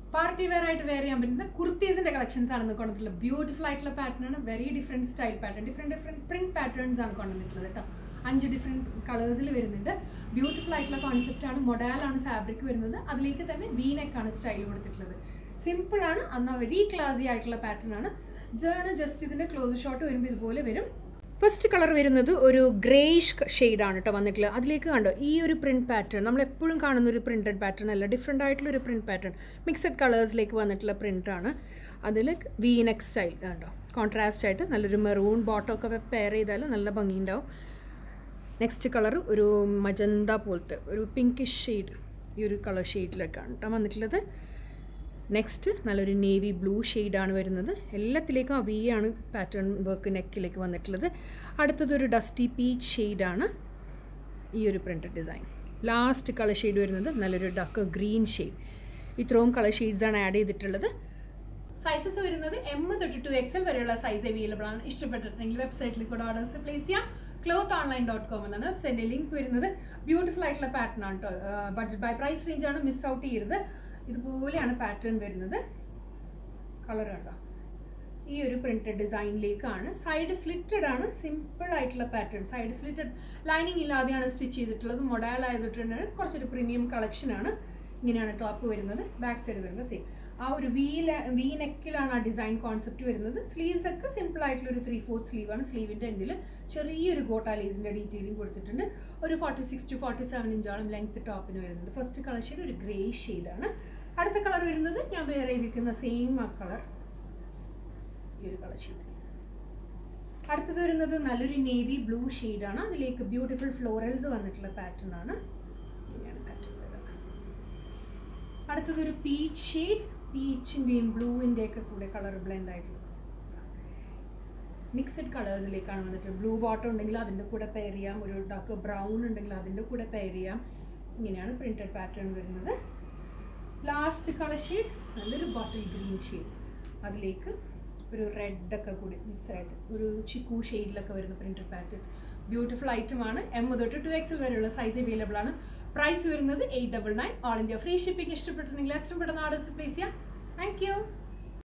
party wear ആയിട്ട് wear ചെയ്യാൻ പറ്റുന്ന കുർത്തീസിന്റെ കളക്ഷൻസ് ആണ് കൊണ്ടുവന്നിട്ടുള്ളത് ബ്യൂട്ടിഫുൾ ആയിട്ടുള്ള പാറ്റേൺ ആണ് very different style pattern different different print patterns ആണ് കൊണ്ടുവന്നിട്ടുള്ളത് കേട്ടോ അഞ്ച് ഡിഫറെന്റ് കളേഴ്സിൽ വരുന്നുണ്ട് ബ്യൂട്ടിഫുൾ ആയിട്ടുള്ള കോൺസെപ്റ്റ് ആണ് മൊഡാലാണ് ഫാബ്രിക് വരുന്നത് അതിലേക്ക് തന്നെ വീനെക്കാണ് സ്റ്റൈൽ കൊടുത്തിട്ടുള്ളത് സിമ്പിൾ ആണ് എന്നാൽ വെരി ക്ലാസി ആയിട്ടുള്ള പാറ്റേൺ ആണ് ഇതാണ് ജസ്റ്റ് ഇതിന്റെ ക്ലോസ് ഷോട്ട് വരുമ്പോൾ ഇതുപോലെ വരും ഫസ്റ്റ് കളർ വരുന്നത് ഒരു ഗ്രേഷ് ഷെയ്ഡാണ് കേട്ടോ വന്നിട്ടുള്ളത് അതിലേക്ക് കണ്ടോ ഈ ഒരു പ്രിന്റ് പാറ്റേൺ നമ്മൾ എപ്പോഴും കാണുന്ന ഒരു പ്രിന്റഡ് പാറ്റേൺ അല്ല ഡിഫറെൻ്റ് ആയിട്ടുള്ള ഒരു പ്രിന്റ് പാറ്റേൺ മിക്സഡ് കളേഴ്സിലേക്ക് വന്നിട്ടുള്ള പ്രിൻ്റാണ് അതിൽ വീനെക് സ്റ്റൈൽ കണ്ടോ കോൺട്രാസ്റ്റ് ആയിട്ട് നല്ലൊരു മെറൂൺ ബോട്ടം ഒക്കെ പെയർ ചെയ്താൽ നല്ല ഭംഗിയുണ്ടാവും നെക്സ്റ്റ് കളർ ഒരു മജന്ത പോലത്തെ ഒരു പിങ്കിഷ് ഷെയ്ഡ് ഈ ഒരു കളർ ഷെയ്ഡിലേക്കാണ് കേട്ടോ വന്നിട്ടുള്ളത് നെക്സ്റ്റ് നല്ലൊരു നേവി ബ്ലൂ ഷെയ്ഡാണ് വരുന്നത് എല്ലാത്തിലേക്കും ആ വി ആണ് പാറ്റേൺ വർക്ക് നെക്കിലേക്ക് വന്നിട്ടുള്ളത് അടുത്തത് ഒരു ഡസ്റ്റി പീച്ച് ഷെയ്ഡാണ് ഈ ഒരു printed design last colour shade വരുന്നത് നല്ലൊരു ഡക്ക് ഗ്രീൻ ഷെയ്ഡ് ഇത്രയും കളർ ഷെയ്ഡ്സാണ് ആഡ് ചെയ്തിട്ടുള്ളത് സൈസസ് വരുന്നത് എം തൊട്ട് ടു എക്സൽ വരെയുള്ള സൈസ് അവൈലബിൾ ആണ് ഇഷ്ടപ്പെട്ടിട്ടുണ്ടെങ്കിൽ വെബ്സൈറ്റിൽ കൂടെ ഓർഡേഴ്സ് പ്ലേസ് ചെയ്യാം ക്ലോത്ത് ഓൺലൈൻ ഡോട്ട് കോം എന്നാണ് വെബ്സൈറ്റിൻ്റെ ലിങ്ക് വരുന്നത് ബ്യൂട്ടിഫുൾ ആയിട്ടുള്ള പാറ്റേൺ ആണ് കേട്ടോ ബഡ്ജറ്റ് ബൈ പ്രൈസ് റേഞ്ച് ആണ് മിസ് ഔട്ട് ചെയ്യരുത് ഇതുപോലെയാണ് പാറ്റേൺ വരുന്നത് കളർ കണ്ടോ ഈ ഒരു പ്രിന്റഡ് ഡിസൈനിലേക്കാണ് സൈഡ് സ്ലിറ്റഡ് ആണ് സിമ്പിൾ ആയിട്ടുള്ള പാറ്റേൺ സൈഡ് സ്ലിറ്റഡ് ലൈനിങ് ഇല്ലാതെയാണ് സ്റ്റിച്ച് ചെയ്തിട്ടുള്ളത് മൊഡാൽ ആയതിട്ടുണ്ട് കുറച്ചൊരു പ്രീമിയം കളക്ഷൻ ആണ് ഇങ്ങനെയാണ് ടോപ്പ് വരുന്നത് ബാക്ക് സൈഡ് വരുന്നത് സെയിം ആ ഒരു വി വി നെക്കിലാണ് ആ ഡിസൈൻ കോൺസെപ്റ്റ് വരുന്നത് സ്ലീവ്സ് ഒക്കെ സിമ്പിൾ ആയിട്ടുള്ള ഒരു ത്രീ ഫോർത്ത് സ്ലീവാണ് സ്ലീവിൻ്റെ എൻഡിൽ ചെറിയൊരു ഗോട്ടാ ലേസിൻ്റെ ഡീറ്റെയിലിംഗ് കൊടുത്തിട്ടുണ്ട് ഒരു forty six to forty seven ഇഞ്ചോളം ലെങ്ത് ടോപ്പിന് വരുന്നുണ്ട് ഫസ്റ്റ് കളർ ഷെയ്ഡ് ഒരു ഗ്രേ ഷെയ്ഡാണ് അടുത്ത കളർ വരുന്നത് ഞാൻ വേറെ ചെയ്തിരിക്കുന്ന സെയിം ആ കളർ ഈ ഒരു കളർ ഷെയ്ഡ് അടുത്തത് വരുന്നത് നല്ലൊരു നേവി ബ്ലൂ ഷെയ്ഡാണ് അതിലേക്ക് ബ്യൂട്ടിഫുൾ ഫ്ലോറൽസ് വന്നിട്ടുള്ള പാറ്റേൺ ആണ് ഇങ്ങനെയാണ് പാറ്റേൺ വരുന്നത് അടുത്തത് ഒരു പീച്ച് ഷെയ്ഡ് പീച്ചിൻ്റെയും ബ്ലൂവിൻ്റെ ഒക്കെ കൂടെ കളർ ബ്ലെൻഡ് ആയിട്ടുള്ള മിക്സഡ് കളേഴ്സിലേക്കാണ് വന്നിട്ട് ബ്ലൂ ബോട്ടം ഉണ്ടെങ്കിൽ അതിൻ്റെ കൂടെ പെയർ ചെയ്യാം ഒരു ഡാർക്ക് ബ്രൗൺ ഉണ്ടെങ്കിൽ അതിൻ്റെ കൂടെ പെയർ ചെയ്യാം ഇങ്ങനെയാണ് പ്രിൻറ്റഡ് പാറ്റേൺ വരുന്നത് ലാസ്റ്റ് കളർ ഷെയ്ഡ് നല്ലൊരു ബോട്ടിൽ ഗ്രീൻ ഷെയ്ഡ് അതിലേക്ക് ഒരു റെഡ് ഒക്കെ കൂടി മിക്സ് ആയിട്ട് ഒരു ചിക്കു ഷെയ്ഡിലൊക്കെ വരുന്ന പ്രിൻറ്റഡ് പാറ്റേൺ ബ്യൂട്ടിഫുൾ ഐറ്റം ആണ് എം തൊട്ട് ടു എക്സൽ വരെയുള്ള സൈസ് അവൈലബിൾ ആണ് പ്രൈസ് വരുന്നത് eight double nine all India free shipping ഇഷ്ടപ്പെട്ടിട്ടുണ്ടെങ്കിൽ എത്ര പെട്ടെന്ന് ഓർഡേഴ്സ് പ്ലേസ് ചെയ്യാം താങ്ക് യു